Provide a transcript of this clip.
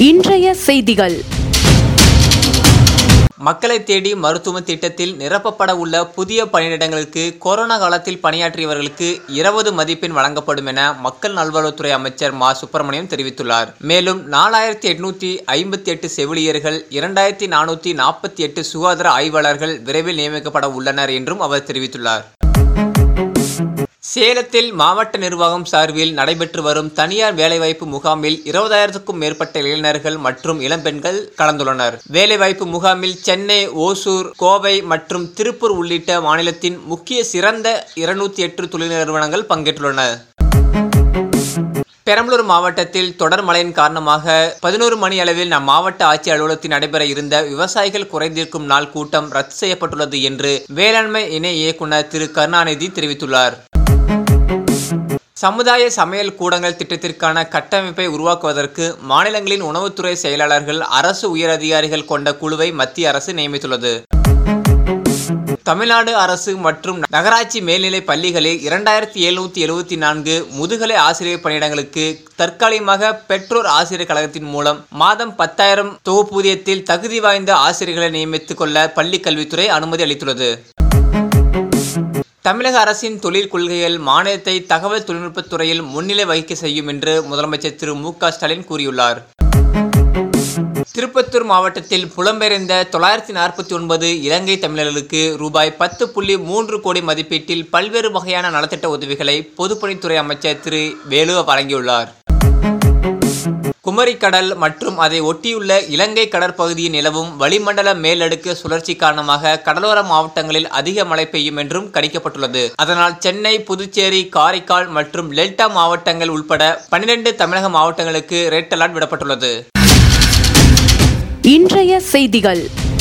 இன்றைய செய்திகள் மக்களை தேடி மருத்துவ திட்டத்தில் நிரப்பப்பட உள்ள புதிய பணியிடங்களுக்கு கொரோனா காலத்தில் பணியாற்றியவர்களுக்கு இருபது மதிப்பெண் வழங்கப்படும் என மக்கள் நல்வாழ்வுத்துறை அமைச்சர் மா சுப்பிரமணியம் தெரிவித்துள்ளார் மேலும் நாலாயிரத்தி எட்நூத்தி ஐம்பத்தி எட்டு செவிலியர்கள் இரண்டாயிரத்தி நானூற்றி நாற்பத்தி எட்டு சுகாதார ஆய்வாளர்கள் விரைவில் நியமிக்கப்பட உள்ளனர் என்றும் அவர் தெரிவித்துள்ளார் சேலத்தில் மாவட்ட நிர்வாகம் சார்பில் நடைபெற்று வரும் தனியார் வேலைவாய்ப்பு முகாமில் இருபதாயிரத்துக்கும் மேற்பட்ட இளைஞர்கள் மற்றும் இளம்பெண்கள் கலந்துள்ளனர் வேலைவாய்ப்பு முகாமில் சென்னை ஓசூர் கோவை மற்றும் திருப்பூர் உள்ளிட்ட மாநிலத்தின் முக்கிய சிறந்த இருநூத்தி எட்டு தொழில் நிறுவனங்கள் பங்கேற்றுள்ளன பெரம்பலூர் மாவட்டத்தில் தொடர் மழையின் காரணமாக பதினோரு மணி அளவில் நம் மாவட்ட ஆட்சி அலுவலகத்தில் நடைபெற இருந்த விவசாயிகள் குறைதீர்க்கும் நாள் கூட்டம் ரத்து செய்யப்பட்டுள்ளது என்று வேளாண்மை இணை இயக்குனர் திரு கருணாநிதி தெரிவித்துள்ளார் சமுதாய சமையல் கூடங்கள் திட்டத்திற்கான கட்டமைப்பை உருவாக்குவதற்கு மாநிலங்களின் உணவுத்துறை செயலாளர்கள் அரசு உயர் அதிகாரிகள் கொண்ட குழுவை மத்திய அரசு நியமித்துள்ளது தமிழ்நாடு அரசு மற்றும் நகராட்சி மேல்நிலை பள்ளிகளில் இரண்டாயிரத்தி எழுநூத்தி எழுபத்தி நான்கு முதுகலை ஆசிரியர் பணியிடங்களுக்கு தற்காலிகமாக பெற்றோர் ஆசிரியர் கழகத்தின் மூலம் மாதம் பத்தாயிரம் தொகுப்பூதியத்தில் தகுதி வாய்ந்த ஆசிரியர்களை நியமித்துக் கொள்ள பள்ளி கல்வித்துறை அனுமதி அளித்துள்ளது தமிழக அரசின் தொழில் கொள்கைகள் மாநிலத்தை தகவல் தொழில்நுட்பத் துறையில் முன்னிலை வகிக்க செய்யும் என்று முதலமைச்சர் திரு மு க ஸ்டாலின் கூறியுள்ளார் திருப்பத்தூர் மாவட்டத்தில் புலம்பெயர்ந்த தொள்ளாயிரத்தி நாற்பத்தி ஒன்பது இலங்கை தமிழர்களுக்கு ரூபாய் பத்து புள்ளி மூன்று கோடி மதிப்பீட்டில் பல்வேறு வகையான நலத்திட்ட உதவிகளை பொதுப்பணித்துறை அமைச்சர் திரு வேலு வழங்கியுள்ளார் குமரிக்கடல் மற்றும் அதை ஒட்டியுள்ள இலங்கை கடற்பகுதியில் நிலவும் வளிமண்டல மேலடுக்கு சுழற்சி காரணமாக கடலோர மாவட்டங்களில் அதிக மழை பெய்யும் என்றும் கணிக்கப்பட்டுள்ளது அதனால் சென்னை புதுச்சேரி காரைக்கால் மற்றும் டெல்டா மாவட்டங்கள் உட்பட பன்னிரண்டு தமிழக மாவட்டங்களுக்கு ரெட் அலர்ட் விடப்பட்டுள்ளது இன்றைய செய்திகள்